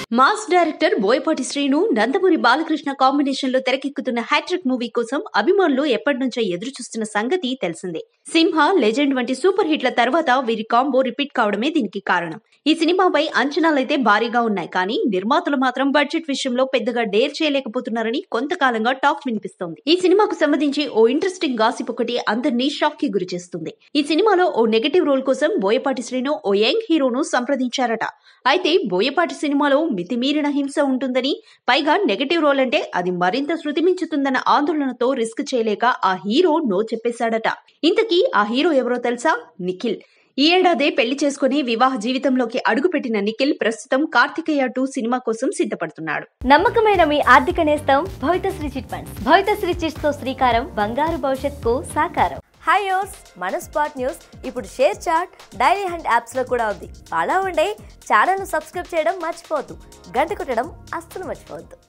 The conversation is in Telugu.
mass director Boyapati Srinu Nandamuri Balakrishna combination లో తెరకెక్కుతున్న హ్యాట్రిక్ మూవీ కోసం అభిమానులు ఎప్పటి నుంచో ఎదురు చూస్తున్న సంగతి తెలిసిందే సింహ లెజెండ్ వంటి సూపర్ హిట్ల తర్వాత వీరి కాంబో రిపీట్ కావడమే దీనికి కారణం ఈ సినిమాపై అంచనాలైతే భారీగా ఉన్నాయి కానీ నిర్మాతలు మాత్రం బడ్జెట్ విషయంలో పెద్దగా డేర్ చేయలేకపోతున్నారని కొంతకాలంగా టాక్ వినిపిస్తోంది ఈ సినిమాకు సంబంధించి ఓ ఇంట్రెస్టింగ్ గాసిప్ ఒకటి అందరినీ షాక్ కి గురి చేస్తుంది ఈ సినిమాలో ఓ నెగటివ్ రోల్ కోసం బోయపాటి శ్రీను ఓ యంగ్ హీరోను సంప్రదించారట అయితే బోయపాటి సినిమాలో మితిమీరిన హింస ఉంటుందని పైగా నెగటివ్ రోల్ అంటే అది మరింత శృతి మించుతుందన్న ఆందోళనతో రిస్క్ చేయలేక ఆ హీరో నో చెప్పేశాడట ఇంతకీ ఆ హీరో ఎవరో తెలుసా నిఖిల్ ఈ ఏడాదే పెళ్లి చేసుకుని వివాహ జీవితంలోకి అడుగుపెట్టిన నిఖిల్ ప్రస్తుతం కార్తికేయ టూ సినిమా కోసం సిద్ధపడుతున్నాడు నమ్మకమైన మీ ఆర్థిక నేస్తం Bhavithasri chit funds Bhavithasri chits తో శ్రీకారం బంగారు భవిష్యత్తుకు సాకారం హాయ్ యోస్ మన స్పాట్ న్యూస్ ఇప్పుడు ShareChat Dailyhunt apps లో కూడా ఉంది అలా ఉండే ఛానల్ ను సబ్స్క్రైబ్ చేయడం మర్చిపోవద్దు గంట కొట్టడం అస్సలు మర్చిపోవద్దు